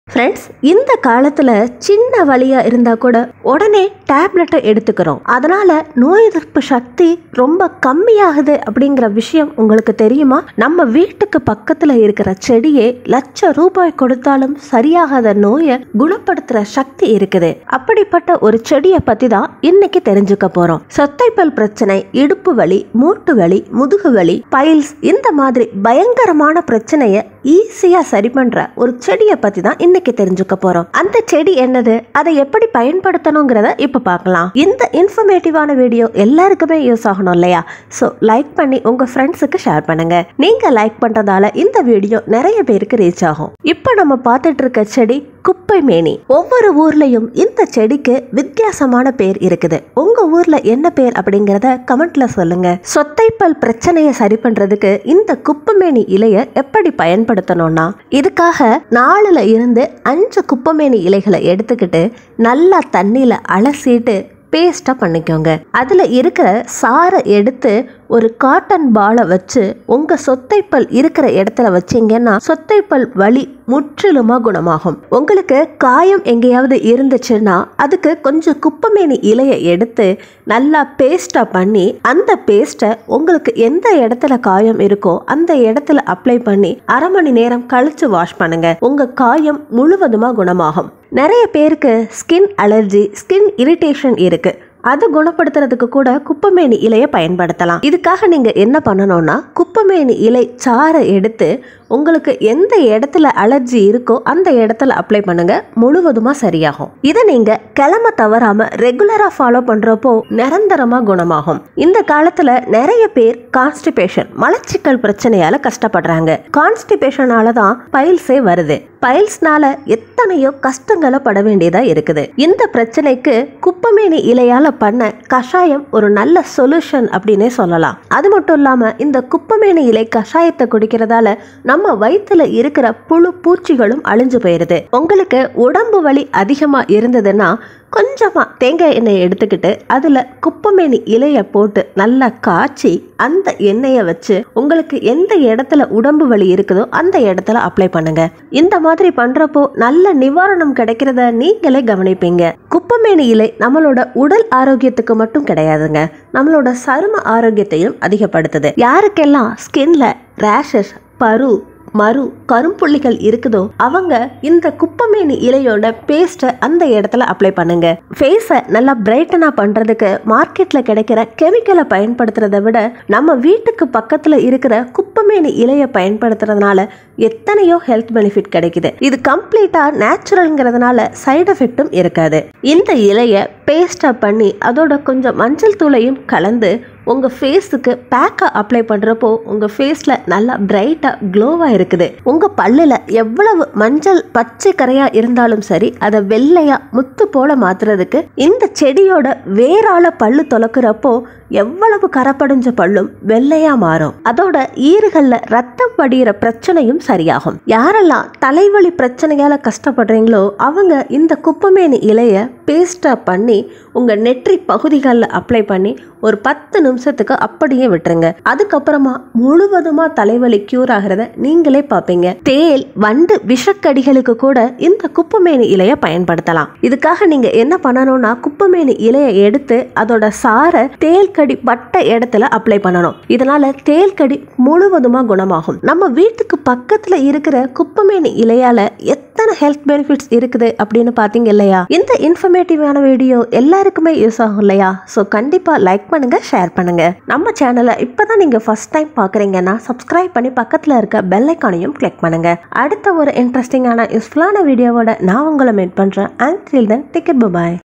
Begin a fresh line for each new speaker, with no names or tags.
friends இந்த காலத்துல சின்ன வலியா இருந்தா கூட உடனே டேப்லெட்டை எடுத்துக்கிறோம் அதனால நோய் எதிர்ப்பு சக்தி ரொம்ப கம்மியாகுது அப்படிங்கிற விஷயம் உங்களுக்கு தெரியுமா நம்ம வீட்டுக்கு பக்கத்துல இருக்கிற செடியே லட்ச ரூபாய் கொடுத்தாலும் சரியாகாத நோயை குணப்படுத்துற சக்தி இருக்குது அப்படிப்பட்ட ஒரு செடியை பத்தி தான் இன்னைக்கு தெரிஞ்சுக்க போறோம் சொத்தைப்பல் பிரச்சனை இடுப்பு வலி மூட்டு வலி முதுகு வலி பைல்ஸ் இந்த மாதிரி பயங்கரமான பிரச்சனையை ஈஸியா சரி பண்ற ஒரு செடியை பத்தி தான் இன்னைக்கு தெரிஞ்சுக்க போறோம் அந்த செடி என்னது அதை எப்படி பயன்படுத்தணுங்கிறத இப்ப பார்க்கலாம் இந்த இன்ஃபர்மேட்டிவான வீடியோ எல்லாருக்குமே யூஸ் ஆகணும் இல்லையா ஸோ லைக் பண்ணி உங்க ஃப்ரெண்ட்ஸுக்கு ஷேர் பண்ணுங்க நீங்க லைக் பண்றதால இந்த வீடியோ நிறைய பேருக்கு ரீச் ஆகும் இப்போ நம்ம பார்த்துட்டு இருக்க செடி குப்பை மேனி ஒவ்வொரு ஊர்லயும் இந்த செடிக்கு வித்தியாசமான பேர் இருக்குது உங்க ஊர்ல என்ன பேர் அப்படிங்கறத கமெண்ட்ல சொல்லுங்க சொத்தைப்பல் பிரச்சனையை சரி பண்றதுக்கு இந்த குப்பைமேனி இலைய எப்படி பயன்படுத்தணும்னா இதுக்காக நாலுல இருந்து அஞ்சு குப்பைமேனி இலைகளை எடுத்துக்கிட்டு நல்லா தண்ணியில அலசிட்டு பேஸ்ட்டாக பண்ணிக்கோங்க அதில் இருக்கிற சாறை எடுத்து ஒரு காட்டன் பாலை வச்சு உங்கள் சொத்தைப்பல் இருக்கிற இடத்துல வச்சீங்கன்னா சொத்தைப்பல் வலி முற்றிலுமாக குணமாகும் உங்களுக்கு காயம் எங்கேயாவது இருந்துச்சுன்னா அதுக்கு கொஞ்சம் குப்பமேனி இலையை எடுத்து நல்லா பேஸ்ட்டாக பண்ணி அந்த பேஸ்ட்டை உங்களுக்கு எந்த இடத்துல காயம் இருக்கோ அந்த இடத்துல அப்ளை பண்ணி அரை மணி நேரம் கழிச்சு வாஷ் பண்ணுங்க உங்க காயம் முழுவதுமா குணமாகும் நிறைய பேருக்கு ஸ்கின் அலர்ஜி ஸ்கின் இரிட்டேஷன் இருக்கு அது குணப்படுத்துறதுக்கு கூட குப்பமேனி இலையை பயன்படுத்தலாம் இதுக்காக நீங்க என்ன பண்ணணும்னா குப்பமேனி இலை சாறை எடுத்து உங்களுக்கு எந்த இடத்துல அலர்ஜி இருக்கோ அந்த இடத்துல அப்ளை பண்ணுங்க முழுவதுமா சரியாகும் இதை நீங்க கிளம்ப தவறாம ரெகுலரா ஃபாலோ பண்றப்போ நிரந்தரமா குணமாகும் இந்த காலத்துல நிறைய பேர் கான்ஸ்டிபேஷன் மலச்சிக்கல் பிரச்சனையால கஷ்டப்படுறாங்க கான்ஸ்டிபேஷனால தான் பைல்ஸே வருது பைல்ஸ்னால எத்தனையோ கஷ்டங்களை பட வேண்டியதா இருக்குது இந்த பிரச்சனைக்கு குப்பமேனி இலையால பண்ண கஷாயம் ஒரு நல்ல சொல்யூஷன் அப்படின்னே சொல்லலாம் அது மட்டும் இல்லாம இந்த குப்பமேனி இலை கஷாயத்தை குடிக்கிறதால நம்ம வயிற்றுல இருக்கிற புழு பூச்சிகளும் அழிஞ்சு போயிருது உங்களுக்கு உடம்பு வலி அதிகமா இருந்ததுன்னா கொஞ்சமா தேங்காய் எண்ணெயை எடுத்துக்கிட்டு அதுல குப்பமேனி இலைய போட்டு நல்லா காய்ச்சி அந்த எண்ணெயை வச்சு உங்களுக்கு எந்த இடத்துல உடம்பு வலி இருக்குதோ அந்த இடத்துல அப்ளை பண்ணுங்க இந்த மாதிரி பண்றப்போ நல்ல நிவாரணம் கிடைக்கிறத நீங்களே கவனிப்பீங்க குப்பமேனி இலை நம்மளோட உடல் ஆரோக்கியத்துக்கு மட்டும் கிடையாதுங்க நம்மளோட சரும ஆரோக்கியத்தையும் அதிகப்படுத்துது யாருக்கெல்லாம் ஸ்கின்ல ரேஷஸ் பரு மறு கரும்புள்ளிகள் இருக்குதோ அவங்க இந்த குப்பமேனி இலையோட பேஸ்ட்டை அந்த இடத்துல அப்ளை பண்ணுங்க ஃபேஸை நல்லா பிரைட்டனா பண்றதுக்கு மார்க்கெட்ல கிடைக்கிற கெமிக்கலை பயன்படுத்துறதை விட நம்ம வீட்டுக்கு பக்கத்துல இருக்கிற குப்பமேனி இலையை பயன்படுத்துறதுனால எத்தனையோ ஹெல்த் பெனிஃபிட் கிடைக்குது இது கம்ப்ளீட்டா நேச்சுரல்ங்கிறதுனால சைடு எஃபெக்டும் இருக்காது இந்த இலையை பேஸ்டா பண்ணி அதோட கொஞ்சம் மஞ்சள் தூளையும் கலந்து உங்க ஃபேஸுக்கு பேக்கை அப்ளை பண்றப்போ உங்க ஃபேஸ்ல நல்லா பிரைட்டா க்ளோவா இருக்குது உங்க பல்லுல எவ்வளவு மஞ்சள் பச்சை கரையா இருந்தாலும் சரி அதை வெள்ளையா முத்து போல மாத்துறதுக்கு இந்த செடியோட வேரால பல்லு தொலைக்கிறப்போ எவ்வளவு கரப்படைஞ்ச பல்லும் வெள்ளையா மாறும் அதோட ஈறுகள்ல ரத்தம் வடிகிற பிரச்சனையும் சரியாகும் யாரெல்லாம் தலைவலி பிரச்சனையால கஷ்டப்படுறீங்களோ அவங்க இந்த குப்பமேனி இலைய பேஸ்டா பண்ணி உங்க நெற்றி பகுதிகளில் அப்ளை பண்ணி ஒரு பத்து நிமிஷத்துக்கு அப்படியே விட்டுருங்க அதுக்கப்புறமா முழுவதுமா தலைவலி கியூர் ஆகிறத நீங்களே பார்ப்பீங்க தேல் வண்டு விஷக்கடிகளுக்கு கூட இந்த குப்பமேனி இலைய பயன்படுத்தலாம் இதுக்காக நீங்க என்ன பண்ணணும்னா குப்பமேனி இலையை எடுத்து அதோட சாரை தேல் கடி பட்ட இடத்துல அப்ளை பண்ணணும் இதனால தேல் கடி முழுவதுமா குணமாகும் நம்ம வீட்டுக்கு பக்கத்துல இருக்கிற குப்பமேனி இலையால எத்தனை ஹெல்த் பெனிஃபிட்ஸ் இருக்குது அப்படின்னு பாத்தீங்க இல்லையா இந்த இன்ஃபர்மேட்டிவான வீடியோ எல்லாருக்குமே யூஸ் ஆகும் இல்லையா ஸோ கண்டிப்பா லைக் பண்ணுங்க ஷேர் பண்ணுங்க நம்ம சேனலை இப்பதான் நீங்க ஃபர்ஸ்ட் டைம் பாக்குறீங்கன்னா சப்ஸ்கிரைப் பண்ணி பக்கத்துல இருக்க பெல் ஐக்கானையும் கிளிக் பண்ணுங்க அடுத்த ஒரு இன்ட்ரெஸ்டிங்கான யூஸ்ஃபுல்லான வீடியோவோட நான் உங்களை மீட் பண்றேன் அண்ட் தென் டிக்கெட் பாய்